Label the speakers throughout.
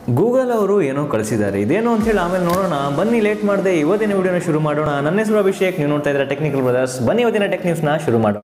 Speaker 1: Google ಅವರು ಏನೋ ಕಳಿಸಿದ್ದಾರೆ ಇದೇನು ಅಂತ ಹೇಳಿ ಆಮೇಲೆ ನೋಡೋಣ ಬನ್ನಿ ಲೇಟ್ ಮಾಡದೆ ಇವತ್ತಿನ ವಿಡಿಯೋನ ಶುರು ಮಾಡೋಣ ನನ್ನ ಹೆಸರು ಅಭಿಷೇಕ್ ನೀವು ನೋಡ್ತಾ ಇದ್ದಾರೆ ಟೆಕ್ನಿಕಲ್ ಬ್ರದರ್ಸ್ ಬನ್ನಿ ಇವತ್ತಿನ ಟೆಕ್ ನ್ಯೂಸ್ನ ಶುರು ಮಾಡೋಣ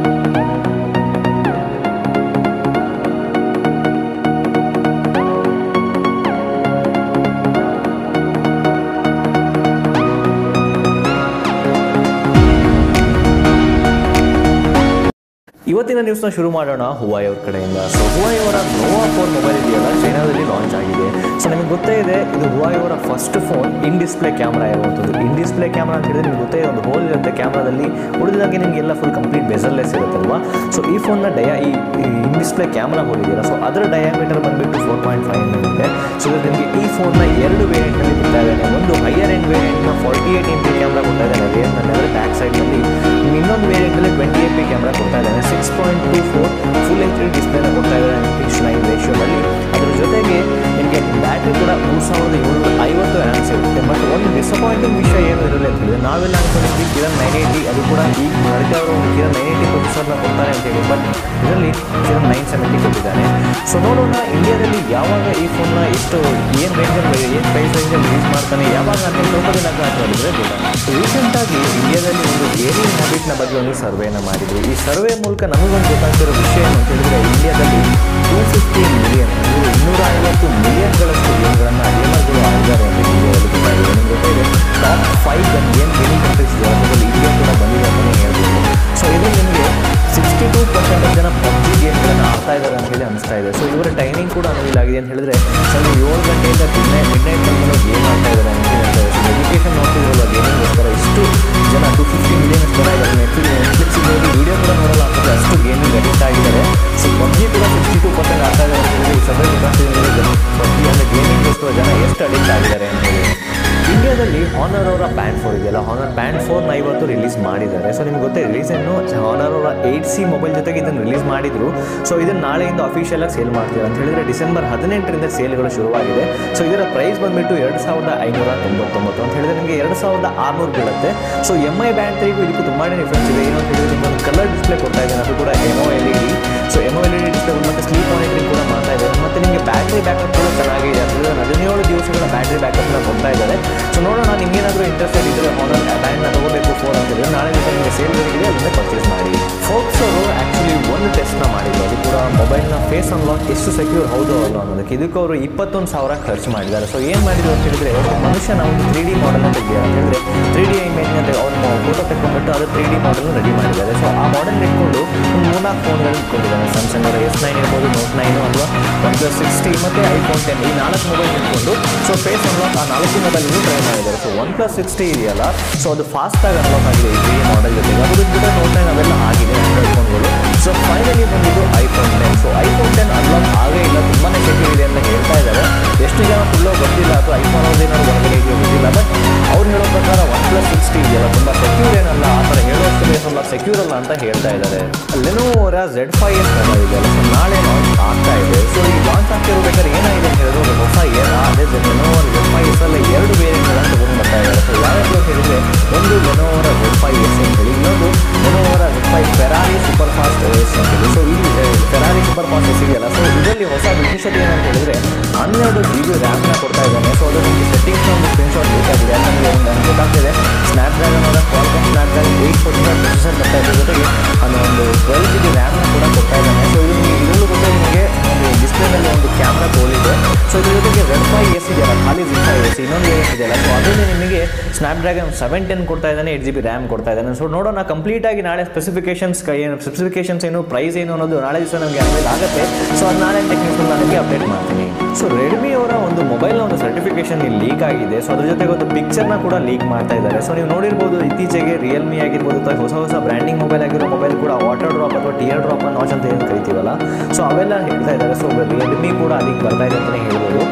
Speaker 1: ಇವತ್ತಿನ ನ್ಯೂಸ್ನ ಶುರು ಮಾಡೋಣ ಹುವಾಯ್ ಅವ್ರ ಕಡೆಯಿಂದ ಸೊ ಹುವಾಯ್ ಅವರ ನೋವಾ ಫೋರ್ ಮೊಬೈಲ್ ಇದೆಯಲ್ಲ ಚೈನಾದಲ್ಲಿ ಲಾಂಚ್ ಆಗಿದೆ ಸೊ ನಿಮಗೆ ಗೊತ್ತೇ ಇದೆ ಇದು ಹುವಾಯ್ ಅವರ first phone in display camera ಇರುವಂಥದ್ದು ಇನ್ ಡಿಸ್ಪ್ಲೇ ಕ್ಯಾಮ್ರಾ ಅಂತ ಹೇಳಿದ್ರೆ ನಿಮ್ಗೆ ಗೊತ್ತೇ ಇದೆ ಒಂದು ಹೋಲ್ ಇರುತ್ತೆ ಕ್ಯಾಮ್ರಾದಲ್ಲಿ ಉಳಿದಾಗೆ ನಿಮಗೆಲ್ಲ ಫುಲ್ ಕಂಪ್ಲೀಟ್ ಬೆಸಲ್ಲೆಸ್ ಇರುತ್ತಲ್ವಾ ಸೊ ಈ ಫೋನ್ನ ಡಯಾ ಈ ಇನ್ ಡಿಸ್ಪ್ಲೇ ಕ್ಯಾಮ್ರಾ ಹೋಲ್ ಇದೆಯಲ್ಲ ಸೊ ಅದರ ಡಯಾಮೀಟರ್ ಬಂದುಬಿಟ್ಟು ಫೋರ್ ಪಾಯಿಂಟ್ ಫೈವ್ ಇರುತ್ತೆ ಸೊ ಇದು ನಿಮಗೆ ಈ ಫೋನ್ನ ಎರಡು ವೇರಿಯಂಟಲ್ಲಿ ಕೊಡ್ತಾ ಇದ್ದಾನೆ ಒಂದು ಹೈಯರ್ ಎಂಡ್ ವೇರಿಯಂಟ್ನ forty eight M P camera ಕೊಡ್ತಾ ಇದ್ದಾನೆ ವೇರಿಯಂಟ್ನಲ್ಲಿ ಅಂದರೆ ಬ್ಯಾಕ್ ಸೈಡ್ನಲ್ಲಿ ಇನ್ನೊಂದು ವೇರಿಯಂಟಲ್ಲಿ ಟ್ವೆಂಟಿ ಎಂ ಪಿ ಕ್ಯಾಮ್ರಾ ಕೊಡ್ತಾ ಇದ್ದಾನೆ six point two four full H D ಡಿಸ್ಪ್ಲೇನ ಕೊಡ್ತಾ ಇದ್ದಾನೆ ಸಿಕ್ಸ್ ನೈನ್ ರೇಷಿಯೋದಲ್ಲಿ ಅದ್ರ ಜೊತೆಗೆ ನಿಮಗೆ ಬ್ಯಾಟ್ರಿ ಕೂಡ ಮೂರು ಸಾವಿರದ ಏಳ್ನೂರ ಐವತ್ತು ಆ್ಯಮ್ಸ್ ಇರುತ್ತೆ ಬಟ್ ಒಂದು ಡಿಸಪಾಯಿಂಟಿಂಗ್ ವಿಷಯ ಏನು ಇರಲ್ಲ ಅಂತ ಹೇಳಿದ್ರೆ ನಾವೆಲ್ಲ ಅನ್ಕೊಂಡಿದ್ವಿ ಕಿರಣ್ ನೈನ್ ಏಯ್ಟಿ ಅದು ಕೂಡ ಈಗ ನಡೀತಾ ಇರೋ ಒಂದು ಕಿರಣ್ ನೈನ್ ಏಯ್ಟಿ ಪ್ರೊಸೆಸರ್ನ ಕೊಡ್ತಾರೆ ಅಂತ ಹೇಳಿ ಬಟ್ ಇದರಲ್ಲಿ ಕಿರಣ್ ನೈನ್ ಸೆವೆಂಟಿ ಕೊಟ್ಟಿದ್ದಾನೆ ಸೊ ನೋಡೋಣ ಇಂಡಿಯಾದಲ್ಲಿ ಯಾವಾಗ ಈ ಫೋನ್ನ ಎಷ್ಟು ಏನು ರೇಂಜಲ್ಲಿ ಏನು ಪ್ರೈಸ್ ರೇಂಜಲ್ಲಿ ಯೂಸ್ ಮಾಡ್ತಾನೆ ಯಾವಾಗ ಅಂತ ಸ್ವಲ್ಪ ದಿನ ಕಾದು ನೋಡಿದ್ರೆ ರೀಸೆಂಟಾಗಿ ಇಂಡಿಯಾದಲ್ಲಿ ಒಂದು ಗೇಮಿಂಗ್ ಹ್ಯಾಬಿಟ್ನ ಬಗ್ಗೆ ಒಂದು ಸರ್ವೆನ ಮಾಡಿದ್ರು ಈ ಸರ್ವೆ ಮೂಲಕ ನಮಗೊಂದು ಗೊತ್ತಾಗ್ತಿರೋ ವಿಷಯ ಏನು ಅಂತ ಹೇಳಿದ್ರೆ ಇಂಡಿಯಾದಲ್ಲಿ ಟೂ ಫಿಫ್ಟಿ ಮಿಲಿಯನ್ ಇನ್ನೂರ ಐವತ್ತು ಮಿಲಿಯನ್ಗಳಷ್ಟು ಗೇಮ್ಗಳನ್ನು ಗೇಮರ್ಗಳು ಆಡಿದ್ದಾರೆ ಅಂತ ಇಂಡಿಯಾದಲ್ಲಿ ಗೊತ್ತಾಗಿದೆ ನಿಮ್ಗೆ ಗೊತ್ತಿದೆ ಟಾಪ್ ಫೈವ್ ಗನ್ ಏನು ಗೇಮಿಂಗ್ ಕಂಟ್ರೀಸ್ ಇದೆ ಅದರಲ್ಲಿ ಇಂಡಿಯಾ ಕೂಡ ಬಂದಿದೆ ಅಂತಲೇ ಹೇಳ್ಬೋದು ಸೊ ಇದು ನಿಮಗೆ ಸಿಕ್ಸ್ಟಿ ಟೂ ಪರ್ಸೆಂಟ್ ಜನ ಪಬ್ಜಿ ಗೇಮ್ಗಳನ್ನು ಆಡ್ತಾ ಇದ್ದಾರೆ ಅಂತ ಹೇಳಿ ಅನಿಸ್ತಾ ಇದೆ ಸೊ ಇವರ ಟೈಮಿಂಗ್ ಕೂಡ ಅನುವಿಲ್ ಆಗಿದೆ ಅಂತ ಹೇಳಿದ್ರೆ ಸಂಜೆ ಏಳು ಗಂಟೆಯಿಂದ ಮಿಡ್ ನೈಟ್ ಮಿಡ್ ನೈಟ್ ತನಕ ಗೇಮ್ ಆಡ್ತಾ ಇದ್ದಾರೆ ಅಂತ ಹೇಳಿ ಹೇಳ್ತಾರೆ ಸೊ ಎಜುಕೇಷನ್ ನೋಡ್ತಿದ್ರಲ್ಲ ಗೇಮಿಂಗೋಸ್ಕರ ಇಷ್ಟು ಜನ ಟು ಫಿಫ್ಟಿ ಮಿಲಿಯನ್ ಜನ ಇದ್ದಾರೆ ನೆಟ್ಫ್ಲಿಕ್ಸ್ ನೆಟ್ಫ್ಲಿಕ್ಸ್ ಹೋಗಿ ವೀಡಿಯೋ ಕೂಡ ನೋಡಲ್ಲ ಅಂತಂದ್ರೆ ಅಷ್ಟು ಗೇಮಿಂಗ್ ಅಡಿಕ್ಟ್ ಆಗಿದ್ದಾರೆ ಸೊ ಪಬ್ಜಿ ಕೂಡ ಸಿಕ್ಸ್ಟಿ ಟೂ ಪರ್ಸೆಂಟ್ ಆಡ್ತಾ ಇದ್ದಾರೆ ಅಂತ ಹೇಳಿದ್ರೆ ಈ ಸಭೆ ಗೊತ್ತಾಗ್ತಿದೆ ಪಬ್ಜಿ ಅಂದರೆ ಗೇಮಿಂಗ್ಗೋಸ್ಕರ ಜನ ಎಷ್ಟು ಅಡಿಕ್ಟ್ ಆಗಿದ್ದಾರೆ ಅಂತ ಹೇಳಿ ಇಂಡಿಯಾದಲ್ಲಿ ಹಾನರ್ ಅವರ ಬ್ಯಾಂಡ್ ಫೋರ್ ಇದೆಯಲ್ಲ ಹಾನರ್ ಬ್ಯಾಂಡ್ ಫೋರ್ನ ಇವತ್ತು ರಿಲೀಸ್ ಮಾಡಿದ್ದಾರೆ ಸೊ ನಿಮ್ಗೆ ಗೊತ್ತೇ ರೀಸೆಂಟು ಹಾನರ್ ಅವರ ಏಯ್ಟ್ ಸಿ ಮೊಬೈಲ್ ಜೊತೆಗೆ ಇದನ್ನು ರಿಲೀಸ್ ಮಾಡಿದ್ರು ಸೊ ಇದನ್ನು ನಾಳೆಯಿಂದ ಅಫಿಷಿಯಲ್ ಆಗಿ ಸೇಲ್ ಮಾಡ್ತೀವಿ ಅಂತ ಹೇಳಿದ್ರೆ ಡಿಸೆಂಬರ್ ಹದಿನೆಂಟರಿಂದ ಸೇಲ್ಗಳು ಶುರುವಾಗಿದೆ ಸೊ ಇದರ ಪ್ರೈಸ್ ಬಂದುಬಿಟ್ಟು ಎರಡು ಸಾವಿರದ ಐನೂರ ತೊಂಬತ್ತೊಂಬತ್ತು ಅಂತ ಹೇಳಿದ್ರೆ ನಿಮಗೆ ಎರಡು ಸಾವಿರದ ಆರುನೂರು ಬೀಳುತ್ತೆ ಸೊ ಎಮ್ ಐ ಬ್ಯಾಂಡ್ ತ್ರೀಗೂ ಇದಕ್ಕೂ ತುಂಬಾ ಡಿಫ್ರೆನ್ಸ್ ಇದೆ ಏನು ಅಂತ ಹೇಳಿದ್ರೆ ನಿಮ್ಗೆ ಒಂದು ಕಲರ್ ಡಿಸ್ಪ್ಲೇ ಕೊಡ್ತಾ ಇದ್ದಾರೆ ಅದು ಕೂಡ AMOLED so AMOLED display ಮತ್ತು ಸ್ಲೀಪ್ ಮಾನಿಟರಿಂಗ್ ಕೂಡ ಮಾಡ್ತಾ ಇದ್ದಾರೆ ಮತ್ತು ನಿಮಗೆ ಬ್ಯಾಟ್ರಿ ಬ್ಯಾಕಪ್ ಕೂಡ ಚೆನ್ನಾಗಿದೆ ಅಂದರೆ ಹದಿನೇಳು ದಿವಸಗಳ ಬ್ಯಾಟ್ರಿ ಬ್ಯಾಕಪ್ನ ಕೊಡ್ತಾ ಇದ್ದಾರೆ ಸೊ ನೋಡೋಣ ನಿಮ್ಗೇನಾದರೂ ಇಂಟ್ರೆಸ್ಟೆಡ್ ಇದ್ದರೆ ಆನರ್ ಬ್ಯಾಂಡ್ನ ತಗೋಬೇಕು ಫೋನ್ ಅಂತ ಹೇಳಿದ್ರೆ ನಾಳೆ ದಿವಸ ನಿಮಗೆ ಸೇಲ್ ಇದೆ ಅದನ್ನ ಪರ್ಚೇಸ್ ಮಾಡಿ ಫೋಕ್ಸ್ ಅವರು ಆ್ಯಕ್ಚುಲಿ ಒಂದು ಟೆಸ್ಟ್ನ ಮಾಡಿದ್ರು ಅದು ಕೂಡ ಮೊಬೈಲ್ನ ಫೇಸ್ ಅನ್ಲಾಕ್ ಎಷ್ಟು ಸೆಕ್ಯೂರ್ ಹೌದು ಅಲ್ಲ ಅನ್ನೋದಕ್ಕೆ ಇದಕ್ಕೆ ಅವರು ಇಪ್ಪತ್ತೊಂದು ಸಾವಿರ ಖರ್ಚು ಮಾಡಿದ್ದಾರೆ ಸೊ ಏನು ಮಾಡಿದ್ರು ಅಂತ ಹೇಳಿದ್ರೆ ಒಬ್ಬ ಮನುಷ್ಯನ ಒಂದು ತ್ರೀ ಡಿ ಮಾಡೆಲ್ ಅಂತ ಇದೆಯಾ ಅಂತ ಹೇಳಿದ್ರೆ ತ್ರೀ ಡಿ ಇಮೇಜ್ ಅಂತ ಅವ್ರು ಫೋಟೋ ತೆಕ್ಕೊಂಡ್ಬಿಟ್ಟು ಅದು ತ್ರೀ ಡಿ ಮಾಡೆಲ್ ರೆಡಿ ಮಾಡಿದ್ದಾರೆ ಸೊ ಆ ಮಾಡೆಲ್ ಇಟ್ಕೊಂಡು ಒಂದು ಮೂರ್ನಾಲ್ಕು ಫೋನ್ಗಳು ಇಟ್ಕೊಂಡಿದ್ದಾರೆ ಸ್ಯಾಮ್ಸಂಗ್ ಅವರ ಎಸ್ ನೈನ್ ಇರ್ಬೋದು ನೋಟ್ ನೈನು ಅಥವಾ ಒನ್ ಪ್ಲಸ್ ಸಿಕ್ಸ್ಟಿ ಮತ್ತು ಐಫೋನ್ ಟೆನ್ ಈ ನಾಲ್ಕು ಮೊಬೈಲ್ ಇಟ್ಕೊಂಡು ಸೊ ಫೇಸ್ ಅನ್ಲಾಕ್ ಆ ನಾಲ್ಕು ಮೊಬೈಲ್ ಟ್ರೈ ಮಾಡಿದ್ದಾರೆ ಸೊ ಒನ್ ಪ್ಲಸ್ ಸಿಕ್ಸ್ಟಿ ಇದೆಯಲ್ಲ ಸೊ ಅದು ಫಾಸ್ಟಾಗಿ ಅನ್ಲಾಕ್ ಆಗಿದೆ ಈ ತ್ರೀ ಮಾಡೆಲ್ ಜೊತೆಗೆ ಅದು ಕೂಡ ನೋಟ್ ನೈನ್ ಅವೆಲ್ಲ ಆಗಿದೆ ಆಂಡ್ರಾಯ್ಡ್ ಫೋನ್ಗಳು ಸೊ ಫೈನಲಿ ಬಂದಿದ್ದು iPhone ten so iPhone ten unlock ಆಗೇ ಇಲ್ಲ ತುಂಬಾ ಸೆಕ್ಯೂರ್ ಇದೆ ಅಂತ ಹೇಳ್ತಾ ಇದ್ದಾರೆ ಎಷ್ಟು ಜನ ಫುಲ್ಲೋ ಗೊತ್ತಿಲ್ಲ ಅಥವಾ ಐಫೋನ್ ಅವ್ರದ್ದೇನಾದ್ರು ಹೊರಗಡೆ ಇದೆಯೋ ಗೊತ್ತಿಲ್ಲ ಬಟ್ ಅವ್ರು ಹೇಳೋ ಪ್ರಕಾರ ಒನ್ ಪ್ಲಸ್ ಸಿಕ್ಸ್ಟಿ ಇದೆಯಲ್ಲ ತುಂಬ ಸೆಕ್ಯೂರ್ ಏನಲ್ಲ ಆ ಥರ ಹೇಳೋಷ್ಟು ಏನಲ್ಲ ಸೆಕ್ಯೂರ್ ಅಲ್ಲ ಅಂತ ಹೇಳ್ತಾ ಇದ್ದಾರೆ ಲೆನೋವರ ಝೆಡ್ ಫೈ ಎಸ್ ಮೊಬೈಲ್ ಇದೆಯಲ್ಲ ಸೊ ನಾಳೆ ಲಾಂಚ್ ಆಗ್ತಾ ಇದೆ ಸೊ ಈ ಲಾಂಚ್ ಆಗ್ತಿರ್ಬೇಕಾದ್ರೆ ಏನಾಗಿದೆ ಅಂತ ಹೇಳಿದ್ರೆ ಒಂದು ಹೊಸ ಏನ ಅದೇ ಲೆನೋವರ್ ಝೆಡ್ ಫೈ ಎಸ್ ಅಲ್ಲಿ ಎರಡು ವೇರಿಯಂಟ್ಗಳನ್ನು ತಗೊಂಡು ಬರ್ತಾ ಇದ್ದಾರೆ ಸೊ ಯಾವ್ಯಾವ ಅಂತ ಹೇಳಿದ್ರೆ ಒಂದು ಲೆನೋವರ ಝೆಡ್ ಫೈ ಎಸ್ ಅಂತ ಹೇಳಿ ಇನ್ನೊಂದು ಲೆನೋವರ Z five Ferrari super fast S ಅಂತ ಹೇಳಿ ಸೊ ಇಲ್ಲಿ ಫೆರಾರಿ ಸೂಪರ್ ಫಾಸ್ಟ್ ಎಸ್ ಇದೆಯಲ್ಲ ಸೊ ಇದರಲ್ಲಿ ಹೊಸ ವಿಶೇಷತೆ ಏನಂತ ಹೇಳಿದ್ರೆ ಹನ್ನೆರಡು ಜಿ ಬಿ ರ್ಯಾಮ್ನ ಕೊಡ್ತಾ ಇದ್ದಾನೆ ಸೊ ಅದು ನಿಮಗೆ ಸೆಟ್ಟಿಂಗ್ಸ್ ಒಂದು ಸ್ಕ್ರೀನ್ಶಾಟ್ ಬೇಕಾಗಿದೆ ಯಾಕಂದರೆ ಒಂದು ನನಗೆ ಗೊತ್ತಾಗ್ತಿದೆ ಸ್ನ್ಯಾಪ್ಡ್ರಾಗನ್ ಅವರ Qualcomm Snapdragon eight forty five processor ಬರ್ತಾ ಇದ್ರ ಜೊತೆಗೆ ಅದು ಒಂದು ಟ್ವೆಲ್ ಜಿ ಬಿ ರ್ಯಾಮ್ನ ಕೂಡ ಕೊಡ್ತಾ ಇದ್ದಾನೆ ಸೊ ಇದು ನಿಮಗೆ ಇದರಲ್ಲೂ ಕೂಡ ನಿಮಗೆ ಒಂದು ಡಿಸ್ಪ್ಲೇನಲ್ಲಿ ಒಂದು ಕ್ಯಾಮ್ರಾ ಇದೆ ಸೊ ಇದ್ರ ಜೊತೆಗೆ ರೆಡ್ ಫೈ ಎಸ್ ಇದೆಯಲ್ಲ ಖಾಲಿ ಜಿಡ್ ಫೈ ಎಸ್ ಇನ್ನೊಂದು ವೇರಿಯಂಟ್ ಇದೆಯಲ್ಲ ಸೊ ಅದರಲ್ಲಿ ನಿಮಗೆ ಸ್ನ್ಯಾಪ್ಡ್ರಾಗನ್ ಸೆವೆನ್ ಟೆನ್ ಕೊಡ್ತಾ ಇದ್ದಾನೆ ಏಟ್ ಜಿ ಬಿ ರ್ಯಾಮ್ ಕೊಡ್ತಾ ಇದ್ದಾನೆ ಸೊ ನೋಡೋಣ ಕಂಪ್ಲೀಟಾಗಿ ನಾಳೆ ಸ್ಪೆಸಿಫಿಕೇಶನ್ಸ್ ಏನು ಸ್ಪೆಸಿಫಿಕೇಶನ್ಸ್ ಏನು ಪ್ರೈಸ್ ಏನು ಅನ್ನೋದು ನಾಳೆ ದಿವಸ ನಮಗೆ ಅಪ್ಡೇಟ್ ಆಗುತ್ತೆ ಸೊ ಅದು ನಾಳೆ ಟೆಕ್ನಿಕ್ಸ್ ನಾನು ನಿಮಗೆ ಅಪ್ಡೇಟ್ ಮಾಡ್ತೀನಿ ಸೊ ರೆಡ್ಮಿ ಅವರ ಒಂದು ಮೊಬೈಲ್ನ ಒಂದು ಸರ್ಟಿಫಿಕೇಶನ್ ಇಲ್ಲಿ ಲೀಕ್ ಆಗಿದೆ ಸೊ ಅದ್ರ ಜೊತೆಗೆ ಒಂದು ಪಿಕ್ಚರ್ನ ಕೂಡ ಲೀಕ್ ಮಾಡ್ತಾ ಇದ್ದಾರೆ ಸೊ ನೀವು ನೋಡಿರ್ಬೋದು ಇತ್ತೀಚೆಗೆ ರಿಯಲ್ಮಿ ಆಗಿರ್ಬೋದು ಅಥವಾ ಹೊಸ ಹೊಸ ಬ್ರ್ಯಾಂಡಿಂಗ್ ಮೊಬೈಲ್ ಆಗಿರೋ ಮೊಬೈಲ್ ಕೂಡ ವಾಟರ್ ಡ್ರಾಪ್ ಅಥವಾ ಟಿಯರ್ ಡ್ರಾಪ್ ನಾಚ್ ಅಂತ ಏನು ಕರಿತೀವಲ್ಲ ಸೊ ಅವೆಲ್ಲ ಹೇಳ್ತಾ ಇದ್ದಾರೆ ಸೊ ರಿಯಲ್ಮಿ ಕೂಡ ಅದಕ್ಕೆ ಬರ್ತಾ ಇದೆ ಅಂತಲೇ ಹೇಳ್ಬೋದು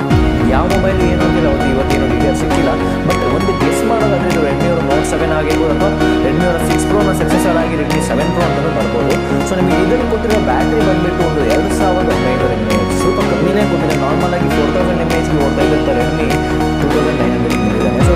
Speaker 1: ಯಾವ ಮೊಬೈಲ್ ಏನು ಅಂತಿಲ್ಲ ಒಂದು ಇವತ್ತೇನು ಡೀಟೇಲ್ಸ್ ಸಿಕ್ಕಿಲ್ಲ ಬಟ್ ಒಂದು ಗೆಸ್ ಮಾಡೋದಾದ್ರೆ ಇದು ರೆಡ್ಮಿ ಅವರ ನೋಟ್ ಸೆವೆನ್ ಆಗಿರ್ಬೋದು ಅಥವಾ ರೆಡ್ಮಿ ಅವರ ಸಿಕ್ಸ್ ಪ್ರೋನ ಸಕ್ಸೆಸರ್ ಆಗಿ ರೆಡ್ಮಿ ಸೆವೆನ್ ಪ್ರೋ ಅಂತಲೂ ಬರ್ಬೋದು ಸೊ ನಿಮಗೆ ಇದನ್ನು ಕೊಟ್ಟಿರೋ ಬ್ಯಾಟ್ರಿ ಬಂದುಬಿಟ್ಟು ಒಂದು ಎರಡು ಸಾವಿರದ ಒಂಬೈನೂರ ಎಮ್ ಎಚ್ ಸ್ವಲ್ಪ ಕಮ್ಮಿನೇ ಕೊಟ್ಟಿದೆ ನಾರ್ಮಲ್ ಆಗಿ ಫೋರ್ ತೌಸಂಡ್ ಎಮ್ ಎಚ್ಗೆ ಓಡ್ತಾ ಇದ್ದಂಥ Redmi two thousand nine hundred ಬಂದಿದ್ದಾನೆ ಸೊ ಇದು ಸ್ಪೆಷಲ್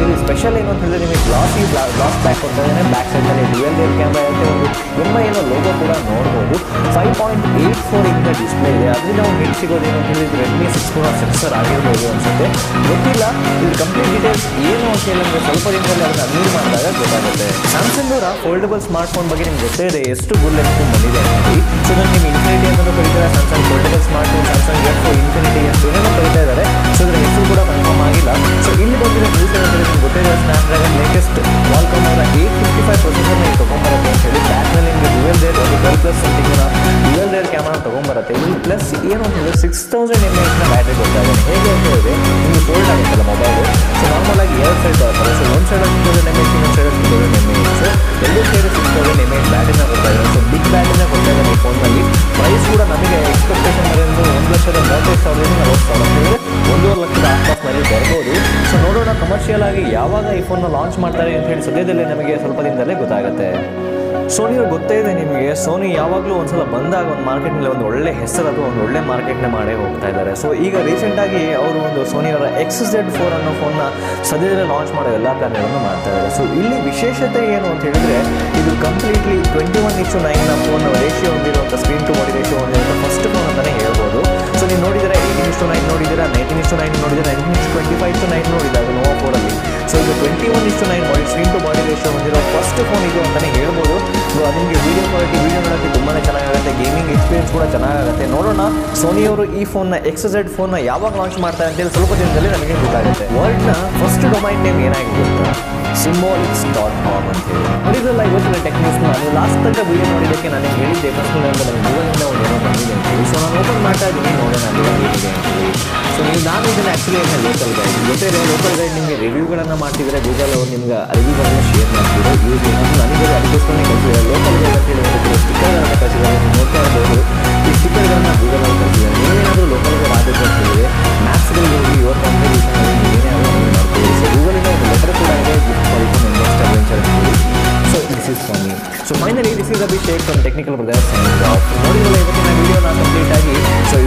Speaker 1: ಸ್ಪೆಷಲ್ ಏನು ಅಂತ ಹೇಳಿದ್ರೆ ನಿಮಗೆ ಗ್ಲಾಸಿ ಗ್ಲಾಸ್ ಬ್ಯಾಕ್ ಕೊಡ್ತಾ ಇದ್ದಾನೆ ಬ್ಯಾಕ್ ಸೈಡ್ನಲ್ಲಿ ಡ್ಯುಯಲ್ ರಿಯರ್ ಕ್ಯಾಮ್ರಾ ಇರುತ್ತೆ ಒಂದು ಎಮ್ ಐ ಏನೋ ಲೋಗೋ ಕೂಡ ನೋಡ್ಬೋದು ಫೈವ್ ಪಾಯಿಂಟ್ ಏಯ್ಟ್ ಫೋರ್ ಇಂದ ಡಿಸ್ಪ್ಲೇ ಇದೆ ಅದರಿಂದ ಒಂದು ಹಿಟ್ ಸಿಗೋದೇನು ಅಂತ ಹೇಳಿದ್ರೆ ರೆಡ್ಮಿ ಸಿಕ್ಸ್ ಕೂಡ ಸೆನ್ಸರ್ ಆಗಿರ್ಬೋದು ಅನ್ಸುತ್ತೆ ಗೊತ್ತಿಲ್ಲ ಇದು ಕಂಪ್ಲೀಟ್ ಡೀಟೇಲ್ಸ್ ಏನು ಅಂತ ಹೇಳಿ ನಮಗೆ ಸ್ವಲ್ಪ ದಿನದಲ್ಲಿ ಅದನ್ನ ಅನ್ಯೂರ್ ಮಾಡಿದಾಗ ಗೊತ್ತಾಗುತ್ತೆ ಸ್ಯಾಮ್ಸಂಗ್ ಅವರ ಫೋಲ್ಡಬಲ್ ಸ್ಮಾರ್ಟ್ ಫೋನ್ ಬಗ್ಗೆ ನಿಮ್ಗೆ ಗೊತ್ತೇ ಇದೆ ಎಷ್ಟು ಗುಡ್ ಲೆನ್ಸ್ ಬಂದಿದೆ ಅಂತ ಹೇಳಿ ಸೊ ನಾನು ನಿಮ್ಗೆ ಇನ್ಫಿನಿಟಿ ಅಂತ ಕರೀತಾರೆ Samsung foldable smartphone Samsung F infinity ಅಂತ ಏನೇನೋ ಕರೀತಾ ಇದ್ದಾರೆ ಸೊ ಇದ್ರ ಹೆಸರು ಕೂಡ ಕನ್ಫರ್ಮ್ ಆಗಿಲ್ಲ ಸೊ ಇಲ್ಲಿ ಬಂದಿರೋ ನ್ಯೂಸ್ ಏನಂದ್ರೆ ನಿಮ್ಗೆ ಗೊತ್ತಿದೆ ಸ್ನ್ಯಾಪ್ಡ್ರಾಗನ್ ಲೇಟೆಸ್ಟ್ ವಾಲ್ಕಾಮ್ ಅವರ ಏಟ್ ಫಿಫ್ಟಿ ಫೈವ್ ಪ್ರೊಸೆಸರ್ ನೀವು ತೊಗೊಂಬರುತ್ತೆ ಅಂತ ಹೇಳಿ ಬ್ಯಾಕ್ನಲ್ಲಿ ನಿಮಗೆ ಡ್ಯುಯಲ್ ಡೇರ್ ಒಂದು twelve plus something dual rear camera ತೊಗೊಂಬರುತ್ತೆ ಇಲ್ಲಿ ಪ್ಲಸ್ ಏನು ಅಂತ ಹೇಳಿದ್ರೆ ಸಿಕ್ಸ್ ತೌಸಂಡ್ ಎಮ್ ಎಚ್ನ ಬ್ಯಾಟ್ರಿ ಕೊಡ್ತಾ ಇದ್ದಾನೆ ಹೇಗೆ ಅಂತ ಹೇಳಿದ್ರೆ ನಿಮಗೆ ಫೋಲ್ಡ್ ಆಗುತ್ತಲ್ಲ ಮೊಬೈಲು ಸೊ ನಾರ್ಮಲ್ ಆಗಿ ಎರಡು ಸೈಡ್ ಬರ್ತದೆ ಸೊ ಒಂದು side six thousand M H ಇನ್ನೊಂದು side six thousand M H so ಎರಡು side six thousand M H ಬ್ಯಾಟ್ರಿನ ಕೊಡ್ತಾ ಇದ್ದಾರೆ ಸೊ ಬಿಗ್ ಬ್ಯಾಟ್ರಿನ ಕೊಡ್ತಾ ಇದ್ದಾರೆ ಈ ಫೋನಲ್ಲಿ ಪ್ರೈಸ್ ಕೂಡ ನಮಗೆ ಎಕ್ಸ್ಪೆಕ್ಟೇಷನ್ ಬರೋದು ಒಂದು ಲಕ್ಷದ ಮೂವತ್ತೈದು ಸಾವಿರದಿಂದ ನಲವತ್ತು ಸಾವಿರ ಹೇಳಿದ್ರೆ ಒಂದೂವರೆ ಲಕ್ಷದ ಆಸ್ಪಾಸ್ನಲ್ಲಿ ಬರ್ಬೋದು ಸೊ ನೋಡೋಣ ಕಮರ್ಷಿಯಲ್ ಆಗಿ ಯಾವಾಗ ಈ ಫೋನ್ನ ಲಾಂಚ್ ಮಾಡ್ತಾರೆ ಅಂತ ಹೇಳಿ ಸದ್ಯದಲ್ಲೇ ನಮಗೆ ಸ್ವಲ್ಪ ದಿನದಲ್ಲೇ ಗೊತ್ತಾಗುತ್ತೆ ಸೋನಿ ಗೊತ್ತೇ ಇದೆ ನಿಮಗೆ ಸೋನಿ ಯಾವಾಗಲೂ ಒಂದ್ಸಲ ಬಂದಾಗ ಒಂದು ಮಾರ್ಕೆಟ್ನಲ್ಲಿ ಒಂದು ಒಳ್ಳೆ ಹೆಸರು ಅಥವಾ ಒಂದು ಒಳ್ಳೆ ಮಾರ್ಕೆಟ್ನ ಮಾಡೇ ಹೋಗ್ತಾ ಇದ್ದಾರೆ ಸೊ ಈಗ ರೀಸೆಂಟಾಗಿ ಅವರು ಒಂದು ಸೋನಿಯವರ ಎಕ್ಸ್ ಝೆಡ್ ಫೋರ್ ಅನ್ನೋ ಫೋನ್ನ ಸದ್ಯದಲ್ಲೇ ಲಾಂಚ್ ಮಾಡೋ ಎಲ್ಲ ಪ್ಲಾನ್ಗಳನ್ನು ಮಾಡ್ತಾ ಇದ್ದಾರೆ ಸೊ ಇಲ್ಲಿ ವಿಶೇಷತೆ ಏನು ಅಂತ ಹೇಳಿದ್ರೆ ಇದು ಕಂಪ್ಲೀಟ್ಲಿ ಟ್ವೆಂಟಿ ಒನ್ ಇಷ್ಟು ನೈನ್ ಫೋನ್ ರೇಷಿಯೋ ಹೊಂದಿರುವಂಥ ಸ್ಕ್ರೀನ್ ಟು ಬಾಡಿ ರೇಷಿಯೋ ಹೊಂದಿರುವಂಥ ಫಸ್ಟ್ ಫೋನ್ ಅಂತಲೇ ಹೇಳ್ಬೋದು ಸೊ ನೀವು ನೋಡಿದರೆ ಏಯ್ಟೀನ್ ಇಷ್ಟು ನೈನ್ ನೋಡಿದ್ದೀರಾ ನೈನ್ಟೀನ್ ಇಷ್ಟು ನೈನ್ ನೋಡಿದರೆ ನೈನ್ಟೀನ್ ಇಷ್ಟು ಟ್ವೆಂಟಿ ಫೈವ್ ಇಷ್ಟು ನೈನ್ ನೋಡಿದಾಗ ನೋವಾ ಫೋರಲ್ಲಿ ಸೊ ಇದು ಟ್ವೆಂಟಿ ಒನ್ ಇಷ್ಟು nine body screen to body ratio ಹೊಂದಿರೋ ಫಸ್ಟ್ ಫೋನ್ ಇದು ಅಂತಲೇ ಹೇಳ್ಬೋದು ಸೊ ಅದು ನಿಮಗೆ ವೀಡಿಯೋ ಕ್ವಾಲಿಟಿ ವೀಡಿಯೋ ನೋಡೋಕ್ಕೆ ತುಂಬಾ ಚೆನ್ನಾಗಾಗುತ್ತೆ ಗೇಮಿಂಗ್ ಎಕ್ಸ್ಪೀರಿಯನ್ಸ್ ಕೂಡ ಚೆನ್ನಾಗಾಗುತ್ತೆ ನೋಡೋಣ ಸೋನಿಯವರು ಈ ಫೋನ್ನ ಎಕ್ಸ್ ಝೆಡ್ ಫೋನ್ನ ಯಾವಾಗ ಲಾಂಚ್ ಮಾಡ್ತಾರೆ ಅಂತೇಳಿ ಸ್ವಲ್ಪ ದಿನದಲ್ಲಿ ನಮಗೆ ಗೊತ್ತಾಗುತ್ತೆ ವರ್ಲ್ಡ್ನ ಫಸ್ಟ್ ಡೊಮೈನ್ ನೇಮ್ ಏನಾಗಿದೆ ಗೊತ್ತಾ ಸಿಂಬೋಲಿಕ್ಸ್ ಡಾಟ್ ಕಾಮ್ ಅಂತ ಹೇಳಿ ನೋಡಿದ್ರಲ್ಲ ಇವತ್ತಿನ ಟೆಕ್ ನ್ಯೂಸ್ ನಾನು ಲಾಸ್ಟ್ ತನಕ ವೀಡಿಯೋ ನೋಡಿದ್ದಕ್ಕೆ ನಾನು ಹೇಳಿದ್ದೆ ಪರ್ಸನಲ್ ಅಂತ ನನಗೆ ಗೂಗಲಿಂದ ಒಂದು ಏನೋ ಬಂದಿದೆ ಅಂತ ಹೇಳಿ ಸೊ ನಾನು ಓಪನ್ ಮಾಡ್ತಾ ಇದ್ದೀನಿ ನೋಡೋಣ ಅಲ್ಲಿ ಏನಿದೆ ಅಂತ ಹೇಳಿ ಸೊ ನೀವು ನಾನು ಇದನ್ನು ಆ್ಯಕ್ಚುಲಿ ಏನು ಲೋಕಲ್ ಗೈಡ್ ಜೊತೆಗೆ ಲೋಕಲ್ ಗೈಡ್ ನಿಮಗೆ ರಿವ್ಯೂಗಳನ್ನು ಮಾಡ್ತಿದ್ರೆ ಗೂಗಲ್ ಅವ್ರು ನಿಮ್ಗೆ ರಿವ್ಯೂಗಳನ್ನು ಶೇರ್ ಮಾಡ್ತಿದ್ರು ಯೂಸ್ ನನಗೆ ಅದಕ್ಕೋಸ್ಕರ ಕಳಿಸಿದ್ದಾರೆ ಲೋಕಲ್ ಗೈಡ್ ಅಂತ ಹೇಳಿ ಒಂದು ಸ್ಟಿಕ್ಕರ್ಗಳನ್ನು ಕಳಿಸಿದ್ದಾರೆ ನೀವು ನೋಡ್ತಾ ಇರ್ಬೋದು ಈ ಸ್ಟಿಕ್ಕರ್ಗಳನ್ನು ಗೂಗಲ್ ಅವರು ಕಳಿಸಿದ್ದಾರೆ ನೀವೇನಾದರೂ ಲೋಕಲ್ ಗೈಡ್ ಆಗಬೇಕು ಅಂತ ಹೇಳಿದ್ರೆ ಮ್ಯಾಪ್ಸ್ಗಳಿಗೆ ಹೋಗಿ ಯುವರ್ ಕಾಂಪಿಟೇಷನ್ ಏನೇ ಆದರೂ ನೀವು ಮಾಡ್ತೀವಿ ಸೊ ಗೂಗಲಿಂದ ಒಂದು ಲೆಟರ್ ಕೂಡ ಇದೆ ಗಿಫ್ಟ್ ಕ್ವಾಲಿಟಿ ನೆಕ್ಸ್ಟ್ ಅಡ್ವೆಂಚರ್ ಅಂತ ಹೇಳಿ so this is for me so finally this is Abhishek from Technical Brothers ನೋಡಿದ್ರೆ ಇವತ್ತಿನ ವಿಡಿಯೋನ ಕಂಪ್ಲೀಟ್ ಆಗಿ ಸೊ